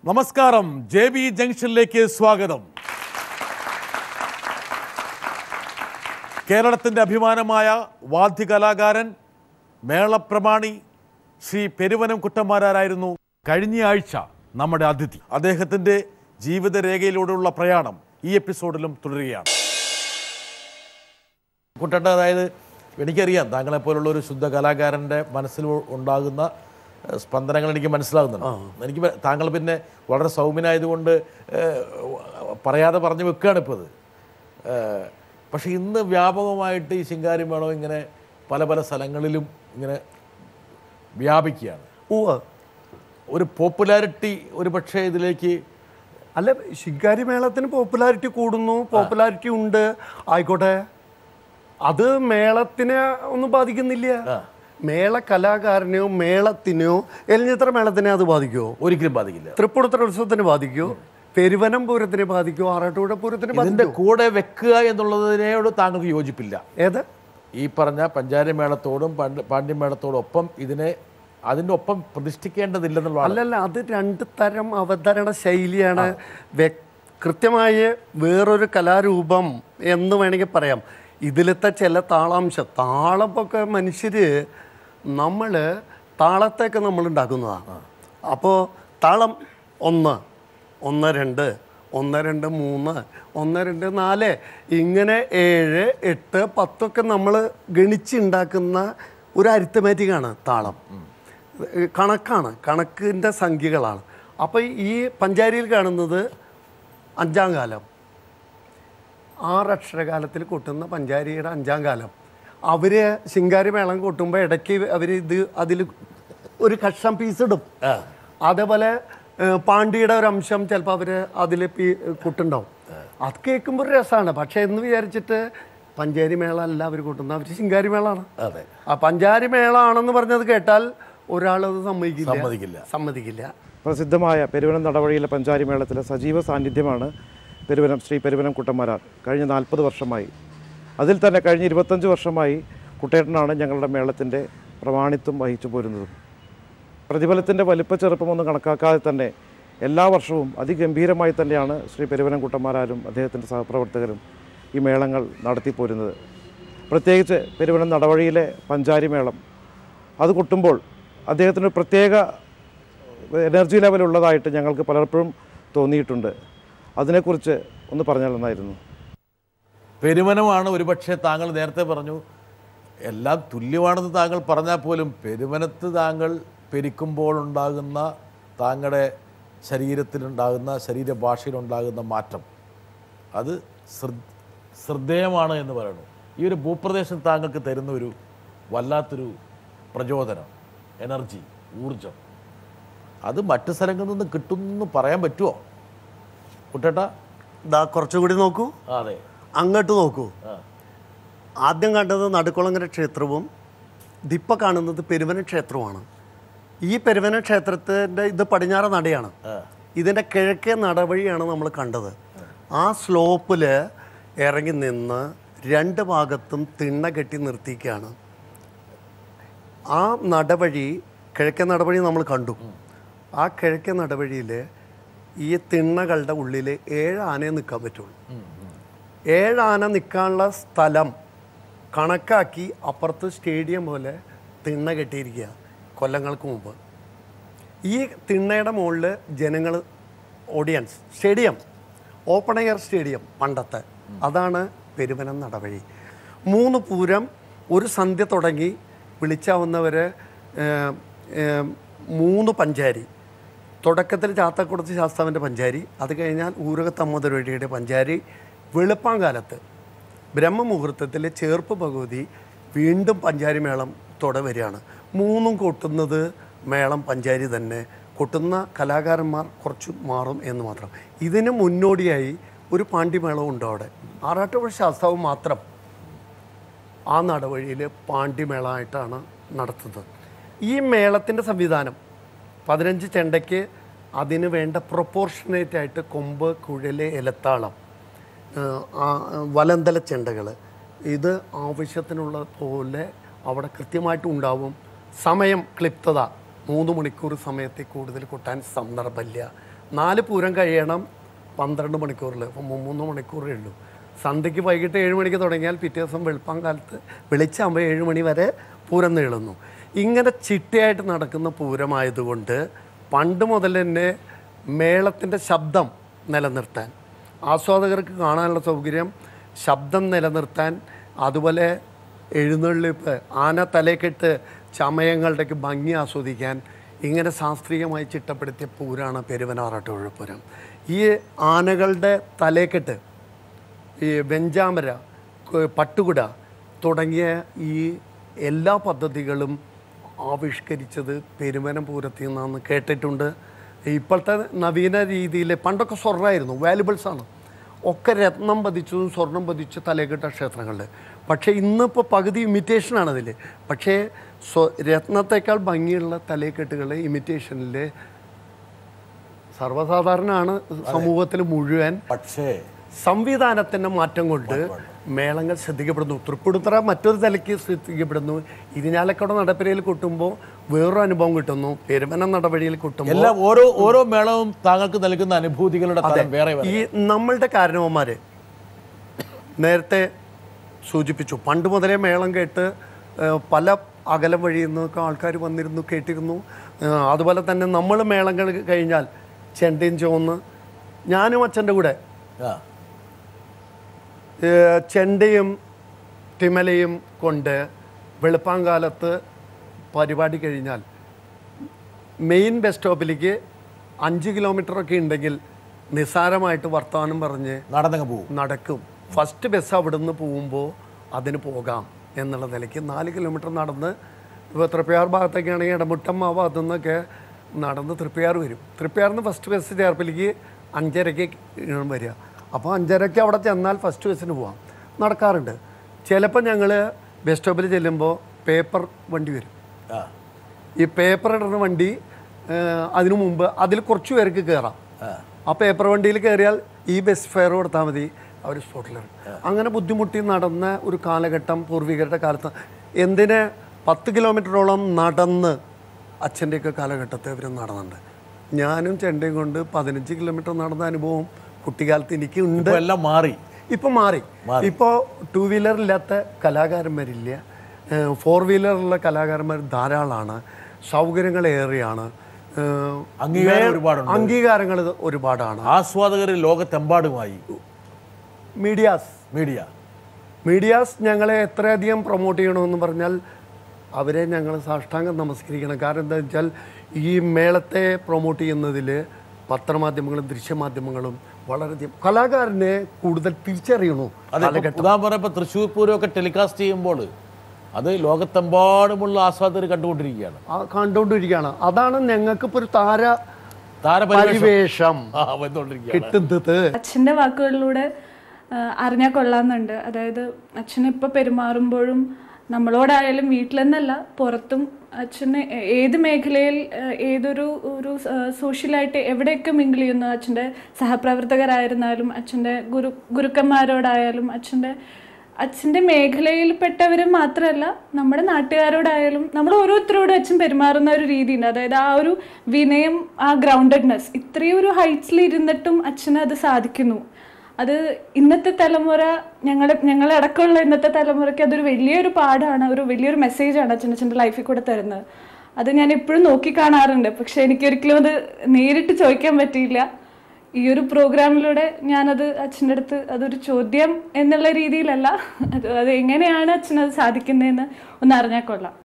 നമസ്കാരം J B ജംഗ്ഷനിലേക്ക് സ്വാഗതം കേരളത്തിൻ്റെ അഭിമാനമായ വാദ്യകലാകാരൻ മേളപ്രമാണി ശ്രീ പെരുവനം കുട്ടന്മാരായിരുന്നു കഴിഞ്ഞ ആഴ്ച നമ്മുടെ അതിഥി അദ്ദേഹത്തിൻ്റെ ജീവിതരേഖയിലൂടെയുള്ള പ്രയാണം ഈ എപ്പിസോഡിലും തുടരുകയാണ് കുട്ടേട്ട അതായത് എനിക്കറിയാം താങ്കളെപ്പോലുള്ള ഒരു ശുദ്ധ കലാകാരൻ്റെ മനസ്സിൽ ഉണ്ടാകുന്ന ഏഹ്, സ്പന്ദനങ്ങൾ എനിക്ക് മനസ്സിലാകുന്നുണ്ട് എനിക്ക് പ- താങ്കൾ പിന്നെ വളരെ സൗമ്യനായതുകൊണ്ട് ഏഹ്, പറയാതെ പറഞ്ഞു വെക്കുകയാണ് ഇപ്പോൾ ഇത് ഏഹ്, പക്ഷേ ഇന്ന് വ്യാപകമായിട്ട് ഈ ശിങ്കാരി മേളം ഇങ്ങനെ പല പല സ്ഥലങ്ങളിലും ഇങ്ങനെ വ്യാപിക്കുകയാണ് ഉവ്വ് ഒരു പോപ്പുലാരിറ്റി ഒരു പക്ഷേ ഇതിലേക്ക് അല്ല ശിങ്കാരി മേളത്തിന് പോപ്പുലാരിറ്റി കൂടുന്നു പോപ്പുലാരിറ്റി ഉണ്ട് ആയിക്കോട്ടെ അത് മേളത്തിനെ ഒന്നും ബാധിക്കുന്നില്ല മേള കലാകാരനെയോ മേളത്തിനെയോ എലിഞ്ഞിത്ര മേളത്തിനെ അത് ബാധിക്കുമോ ഒരിക്കലും ബാധിക്കില്ല തൃപ്പൂണിത്തറ ഉത്സവത്തിന് ബാധിക്കുമോ പെരുവനം പൂരത്തിനെ ബാധിക്കുമോ ആറാട്ടുപുഴ പൂരത്തിന് ഇതിൻ്റെ ബാധിക്കുമോ കൂടെ വെക്കുക എന്നുള്ളതിനോട് താങ്കൾക്ക് യോജിപ്പില്ല ഏത് ഈ പറഞ്ഞ പഞ്ചാരി മേളത്തോടും പാണ്ഡ്യ പാണ്ഡ്യമേളത്തോടും ഒപ്പം ഇതിനെ അതിൻ്റെ ഒപ്പം പ്രതിഷ്ഠിക്കേണ്ടതില്ലെന്നുള്ളതാണ് അല്ലല്ല അത് രണ്ട് തരം അവതരണ ശൈലിയാണ് വ്യ- കൃത്യമായ വേറൊരു കലാരൂപം എന്ന് വേണമെങ്കിൽ പറയാം ഇതിലത്തെ ചില താളാംശം താളമൊക്കെ മനുഷ്യര് നമ്മൾ താളത്തേക്ക് നമ്മൾ ഉണ്ടാക്കുന്നതാണ് അപ്പോൾ താളം ഒന്ന് ഒന്ന് രണ്ട് ഒന്ന് രണ്ട് മൂന്ന് ഒന്ന് രണ്ട് നാല് ഇങ്ങനെ ഏഴ് എട്ട് പത്തൊക്കെ നമ്മൾ ഗണിച്ചുണ്ടാക്കുന്ന ഒരു അരിത്തമാറ്റിക്കാണ് താളം ഏഹ് കണക്കാണ് കണക്കിൻ്റെ സംഖ്യകളാണ് അപ്പോൾ ഈ പഞ്ചാരിയിൽ കാണുന്നത് അഞ്ചാം കാലം ആറക്ഷരകാലത്തിൽ കൊട്ടുന്ന പഞ്ചാരിയുടെ അഞ്ചാം കാലം അവർ ശിങ്കാരി മേളം കൊട്ടുമ്പോൾ ഇടയ്ക്ക് അവർ ഇത് അതിൽ ഒരു കഷ്ണം പീസ് ഇടും അതേപോലെ ഏഹ് പാണ്ടിയുടെ ഒരു അംശം ചിലപ്പോൾ അവർ അതിൽ പീ കൊട്ടുണ്ടാവും അത് കേൾക്കുമ്പോൾ ഒരു രസമാണ് പക്ഷേ എന്ന് വിചാരിച്ചിട്ട് പഞ്ചാരി മേള അല്ല അവർ കൊട്ടുന്നത് അവർ ശിങ്കാരി മേളമാണ് അതെ ആ പഞ്ചാരി മേളാണെന്ന് പറഞ്ഞത് കേട്ടാൽ ഒരാളത് സമ്മതിക്കില്ല സമ്മതിക്കില്ല. സമ്മതിക്കില്ല പ്രസിദ്ധമായ പെരുവനം നടവഴിയിലെ പഞ്ചാരി മേളത്തിലെ സജീവ സാന്നിധ്യമാണ് പെരുവനം ശ്രീ പെരുവനം കുട്ടന്മാരാർ കഴിഞ്ഞ നാൽപ്പത് വർഷമായി അതിൽ തന്നെ കഴിഞ്ഞ ഇരുപത്തഞ്ച് വർഷമായി കുട്ടേട്ടനാണ് ഞങ്ങളുടെ മേളത്തിൻ്റെ പ്രമാണിത്വം വഹിച്ചു പോരുന്നതും പ്രതിഫലത്തിൻ്റെ വലിപ്പ ചെറുപ്പമൊന്നും കണക്കാക്കാതെ തന്നെ എല്ലാ വർഷവും അതിഗംഭീരമായി തന്നെയാണ് ശ്രീ പെരുവനം കുട്ടന്മാരാരും അദ്ദേഹത്തിൻ്റെ സഹപ്രവർത്തകരും ഈ മേളങ്ങൾ നടത്തിപ്പോരുന്നത് പ്രത്യേകിച്ച് പെരുവനം നടവഴിയിലെ പഞ്ചാരി മേളം അത് കൊട്ടുമ്പോൾ അദ്ദേഹത്തിന് ഒരു പ്രത്യേക എനർജി ലെവൽ ഉള്ളതായിട്ട് ഞങ്ങൾക്ക് പലപ്പോഴും തോന്നിയിട്ടുണ്ട് അതിനെക്കുറിച്ച് ഒന്ന് പറഞ്ഞാൽ നന്നായിരുന്നു പെരുവനമാണ് ഒരുപക്ഷെ താങ്കൾ നേരത്തെ പറഞ്ഞു എല്ലാം തുല്യമാണെന്ന് താങ്കൾ പറഞ്ഞാൽ പോലും പെരുവനത്ത് താങ്കൾ പെരിക്കുമ്പോൾ ഉണ്ടാകുന്ന താങ്കളുടെ ശരീരത്തിലുണ്ടാകുന്ന ശരീരഭാഷയിലുണ്ടാകുന്ന മാറ്റം അത് ശ്രദ്ധ ശ്രദ്ധേയമാണ് എന്ന് പറയുന്നു ഈ ഒരു ഭൂപ്രദേശം താങ്കൾക്ക് തരുന്ന ഒരു വല്ലാത്തൊരു പ്രചോദനം എനർജി ഊർജം അത് മറ്റു സ്ഥലങ്ങളിൽ നിന്ന് കിട്ടുമെന്ന് പറയാൻ പറ്റുമോ കുട്ടേട്ടാ ഇതാ കുറച്ചുകൂടി നോക്കൂ ആ, അതെ അങ്ങോട്ട് നോക്കൂ ആ ആദ്യം കണ്ടത് നടുക്കുളങ്ങര ക്ഷേത്രവും ദിപ്പ കാണുന്നത് പെരുവന ക്ഷേത്രവുമാണ് ഈ പെരുവന ക്ഷേത്രത്തിൻ്റെ ഇത് പടിഞ്ഞാറ് നടയാണ് ഇതിൻ്റെ കിഴക്കേ നടവഴിയാണ് നമ്മൾ കണ്ടത് ആ സ്ലോപ്പിൽ ഇറങ്ങി നിന്ന് രണ്ട് ഭാഗത്തും തിണ്ണ കെട്ടി നിർത്തിക്കുകയാണ് ആ നടവഴി കിഴക്കേ നടവഴി നമ്മൾ കണ്ടു ആ കിഴക്കേ നടവഴിയിൽ ഈ തിണ്ണകളുടെ ഉള്ളിൽ ഏഴ് ആനയെ നിൽക്കാൻ പറ്റുള്ളൂ ഏഴ് ആന നിൽക്കാനുള്ള സ്ഥലം കണക്കാക്കി അപ്പുറത്ത് സ്റ്റേഡിയം പോലെ തിണ്ണ കെട്ടിയിരിക്കുക കൊല്ലങ്ങൾക്ക് മുമ്പ് ഈ തിണ്ണയുടെ മുകളിൽ ജനങ്ങൾ audience stadium open air stadium പണ്ടത്തെ അതാണ് പെരുവനം നടവഴി മൂന്ന് പൂരം ഒരു സന്ധ്യ തുടങ്ങി വിളിച്ചാവുന്നവർ മൂന്ന് പഞ്ചാരി തുടക്കത്തിൽ ചാത്തക്കുടത്ത് ശാസ്താവിൻ്റെ പഞ്ചാരി അത് കഴിഞ്ഞാൽ ഊരകത്തമ്മദുരടിയുടെ പഞ്ചാരി വെളുപ്പാങ്കാലത്ത് ബ്രഹ്മമുഹൂർത്തത്തിൽ ചേർപ്പ് ഭഗവതി വീണ്ടും പഞ്ചാരി മേളം തുട വരികയാണ് മൂന്നും കൊട്ടുന്നത് മേളം പഞ്ചാരി തന്നെ കൊട്ടുന്ന കലാകാരന്മാർ കുറച്ച് മാറും എന്ന് മാത്രം ഇതിന് മുന്നോടിയായി ഒരു പാണ്ഡിമേളവും ഉണ്ട് അവിടെ ആറാട്ടുപുഴ ശാസ്താവ് മാത്രം ആ നടവഴിയിൽ പാണ്ഡിമേളമായിട്ടാണ് നടത്തുന്നത് ഈ മേളത്തിൻ്റെ സംവിധാനം പതിനഞ്ച് ചെണ്ടയ്ക്ക് അതിന് വേണ്ട പ്രൊപ്പോർഷനേറ്റ് ആയിട്ട് കൊമ്പ് കുഴല് ഇലത്താളം ഏഹ്, ആ, വലന്തല ചെണ്ടകൾ ഇത് ആവശ്യത്തിനുള്ള പോലെ അവിടെ കൃത്യമായിട്ട് ഉണ്ടാവും സമയം ക്ലിപ്തത മൂന്ന് മണിക്കൂർ സമയത്തിൽ കൂടുതൽ കൊട്ടാൻ സന്ദർഭമില്ല നാല് പൂരം കഴിയണം പന്ത്രണ്ട് മണിക്കൂറിൽ അപ്പം മൂന്ന് മണിക്കൂറേ ഉള്ളൂ സന്ധ്യയ്ക്ക് വൈകിട്ട് ഏഴ് മണിക്ക് തുടങ്ങിയാൽ പിറ്റേ ദിവസം വെളുപ്പം കാലത്ത് വെളിച്ചാകുമ്പോൾ ഏഴ് മണി വരെ പൂരം നീളുന്നു ഇങ്ങനെ ചിട്ടയായിട്ട് നടക്കുന്ന പൂരമായതുകൊണ്ട് പണ്ട് മുതൽ തന്നെ മേളത്തിൻ്റെ ശബ്ദം നിലനിർത്താൻ ആസ്വാദകർക്ക് കാണാനുള്ള സൗകര്യം ശബ്ദം നിലനിർത്താൻ അതുപോലെ എഴുന്നള്ളിപ്പ് ആന തലേക്കെട്ട് ചമയങ്ങളുടെയൊക്കെ ഭംഗി ആസ്വദിക്കാൻ ഇങ്ങനെ ശാസ്ത്രീയമായി ചിട്ടപ്പെടുത്തിയ പൂരാണ് പെരുവനാറാട്ടുപുഴപ്പൂരം ഈ ആനകളുടെ തലേക്കെട്ട് ഈ വെഞ്ചാമര ക- പട്ടുകുട തുടങ്ങിയ ഈ എല്ലാ പദ്ധതികളും ആവിഷ്കരിച്ചത് പെരുമനം പൂരത്തിൽ നിന്നാണ് കേട്ടിട്ടുണ്ട് ഇപ്പോഴത്തെ നവീന രീതിയിൽ പണ്ടൊക്കെ സ്വർണ്ണമായിരുന്നു വാല്യുബിൾസ് ആണ് ഒക്കെ രത്നം പതിച്ചതും സ്വർണം പതിച്ച തലേക്കെട്ട ക്ഷേത്രങ്ങളിൽ പക്ഷേ ഇന്നിപ്പോൾ പകുതി ഇമിറ്റേഷനാണ് അതിൽ പക്ഷേ സ്വ രത്നത്തേക്കാൾ ഭംഗിയുള്ള തലേക്കെട്ടുകൾ ഇമിറ്റേഷനിൽ സർവ്വസാധാരണമാണ് സമൂഹത്തിൽ മുഴുവൻ പക്ഷേ സംവിധാനത്തിൻ്റെ മാറ്റം കൊണ്ട് മേളങ്ങൾ ശ്രദ്ധിക്കപ്പെടുന്നു തൃപ്പൂണിത്തുറ മറ്റൊരു തലയ്ക്ക് ശ്രദ്ധിക്കപ്പെടുന്നു ഇരിഞ്ഞാലക്കുട നടപ്പരയിൽ കൊട്ടുമ്പോൾ വേറൊരു അനുഭവം കിട്ടുന്നു പെരുമന നടപടിയിൽ കൊട്ടുമ്പോൾ എല്ലാം ഓരോ ഓരോ മേളവും താങ്കൾക്ക് നൽകുന്ന അനുഭൂതികളുടെ തലം വേറെ വേറെ ഈ നമ്മളുടെ കാരണവന്മാർ നേരത്തെ സൂചിപ്പിച്ചു പണ്ട് മുതലേ മേളം കേട്ട് ഏഹ്, പല അകലം വഴിയിൽ നിന്നൊക്കെ ആൾക്കാർ വന്നിരുന്നു കേട്ടിരുന്നു ഏഹ്, അതുപോലെ തന്നെ നമ്മൾ മേളങ്ങൾ കഴിഞ്ഞാൽ ചെണ്ടയും ചോന്ന് ഞാനും അച്ഛൻ്റെ കൂടെ ആ ഏഹ്, ചെണ്ടയും തിമലയും കൊണ്ട് വെളുപ്പാങ്കാലത്ത് പരിപാടി കഴിഞ്ഞാൽ മെയിൻ ബസ് സ്റ്റോപ്പിലേക്ക് അഞ്ച് കിലോമീറ്ററൊക്കെ ഉണ്ടെങ്കിൽ നിസ്സാരമായിട്ട് വർത്തമാനം പറഞ്ഞ് നടന്നങ്ങ് പോകും നടക്കും ഫസ്റ്റ് ബസ് അവിടുന്ന് പോകുമ്പോൾ അതിന് പോകാം എന്നുള്ള നിലയ്ക്ക് നാല് കിലോമീറ്റർ നടന്ന് ഇപ്പോൾ തൃപ്പയാർ ഭാഗത്തേക്കാണെങ്കിൽ ഇടമുട്ടം ആ ഭാഗത്തു നിന്നൊക്കെ നടന്ന് തൃപ്പയാർ വരും തൃപ്പയാറിന് ഫസ്റ്റ് ബസ് ചേർപ്പിലേക്ക് അഞ്ചരയ്ക്ക് വരിക അപ്പോൾ അഞ്ചരയ്ക്ക് അവിടെ ചെന്നാൽ ഫസ്റ്റ് ബസ്സിന് പോവാം നടക്കാറുണ്ട് ചിലപ്പോൾ ഞങ്ങൾ ബസ് സ്റ്റോപ്പിൽ ചെല്ലുമ്പോൾ പേപ്പർ വണ്ടി വരും ആ ഈ പേപ്പർ ഇടുന്ന വണ്ടി ഏഹ്, അതിനു മുമ്പ് അതിൽ കുറച്ച് പേർക്ക് കയറാം ആ പേപ്പർ വണ്ടിയിൽ കയറിയാൽ ഈ ബസ് ഫെയർ കൊടുത്താൽ മതി അവർ സ്പോട്ടിലിറങ്ങും അങ്ങനെ ബുദ്ധിമുട്ടി നടന്ന ഒരു കാലഘട്ടം പൂർവികരുടെ കാലത്ത് എന്തിന് പത്ത് കിലോമീറ്ററോളം നടന്ന് അച്ഛൻ്റെയൊക്കെ കാലഘട്ടത്തെ ഇവർ നടന്നുണ്ട് ഞാനും ചെണ്ടയും കൊണ്ട് പതിനഞ്ച് കിലോമീറ്റർ നടന്ന അനുഭവം കുട്ടിക്കാലത്ത് എനിക്ക് ഉണ്ട് ഇപ്പൊ എല്ലാം മാറി ഇപ്പോൾ മാറി ഇപ്പോൾ ടൂ വീലറില്ലാത്ത കലാകാരന്മാരില്ല ഫോർ വീലറുള്ള കലാകാരന്മാർ ധാരാളമാണ് സൗകര്യങ്ങൾ ഏറെയാണ് ഏഹ്, അംഗീകാരം മേ- ഒരുപാടുണ്ട്. അംഗീകാരങ്ങൾ ഒരുപാടാണ് ആസ്വാദകർ ലോകത്തെമ്പാടുമായി മീഡിയാസ് മീഡിയ മീഡിയാസ് ഞങ്ങളെ എത്രയധികം പ്രൊമോട്ട് ചെയ്യണമെന്ന് പറഞ്ഞാൽ അവരെ ഞങ്ങൾ സാഷ്ടാംഗം നമസ്കരിക്കണം കാരണം എന്താ വെച്ചാൽ ഈ മേളത്തെ പ്രൊമോട്ട് ചെയ്യുന്നതിൽ പത്രമാധ്യമങ്ങളും ദൃശ്യമാധ്യമങ്ങളും വളരെയധികം കലാകാരനെ കൂടുതൽ തിരിച്ചറിയണു അതെ ഇപ്പൊ ഉദാഹരണം പറഞ്ഞപ്പോൾ തൃശ്ശൂർ പൂരമൊക്കെ ടെലികാസ്റ്റ് ചെയ്യുമ്പോൾ അത് ലോകത്തെമ്പാടുമുള്ള ആസ്വാദകർ കണ്ടുകൊണ്ടിരിക്കുകയാണ് ആ കണ്ടുകൊണ്ടിരിക്കുകയാണ് അതാണ് ഞങ്ങൾക്ക് ഇപ്പോൾ ഒരു താര താരപരിവേഷം പരിവേഷം ആ വന്നുകൊണ്ടിരിക്കുകയാണ് കിട്ടുന്നത് അച്ഛൻ്റെ വാക്കുകളിലൂടെ അറിഞ്ഞാൽ കൊള്ളാമെന്നുണ്ട് അതായത് അച്ഛൻ ഇപ്പോൾ പെരുമാറുമ്പോഴും നമ്മളോടായാലും വീട്ടിലെന്നല്ല പുറത്തും അച്ഛന് ഏ- ഏത് മേഖലയിൽ ആ, ഏതൊരു ഒരു സോഷ്യലായിട്ട് എവിടെയൊക്കെ മിങ്കിൾ ചെയ്യുന്നു അച്ഛൻ്റെ സഹപ്രവർത്തകരായിരുന്നാലും അച്ഛൻ്റെ ഗുരു ഗുരുക്കന്മാരോടായാലും അച്ഛൻ്റെ അച്ഛൻ്റെ മേഖലയിൽപ്പെട്ടവർ മാത്രമല്ല നമ്മുടെ നാട്ടുകാരോടായാലും നമ്മൾ ഓരോരുത്തരോടും അച്ഛൻ പെരുമാറുന്ന ഒരു രീതിയുണ്ട് അതായത് ആ ഒരു വിനയം ആ ഗ്രൗണ്ടഡ്നെസ് ഇത്രയും ഒരു ഹൈറ്റ്സിൽ ഇരുന്നിട്ടും അച്ഛന് അത് സാധിക്കുന്നു അത് ഇന്നത്തെ തലമുറ ഞങ്ങളുടെ ഞങ്ങളടക്കമുള്ള ഇന്നത്തെ തലമുറയ്ക്ക് അതൊരു വലിയൊരു പാഠമാണ് ഒരു വലിയൊരു മെസ്സേജാണ് അച്ഛൻ അച്ഛൻ്റെ ലൈഫിൽ കൂടെ തരുന്നത് അത് ഞാൻ എപ്പോഴും നോക്കി കാണാറുണ്ട് പക്ഷെ എനിക്കൊരിക്കലും അത് നേരിട്ട് ചോദിക്കാൻ പറ്റിയില്ല ഈ ഒരു പ്രോഗ്രാമിലൂടെ ഞാനത് അച്ഛൻ്റെ അടുത്ത് അതൊരു ചോദ്യം എന്നുള്ള രീതിയിലല്ല അത് അത് എങ്ങനെയാണ് അച്ഛനത് സാധിക്കുന്നതെന്ന് ഒന്ന് അറിഞ്ഞാൽ കൊള്ളാം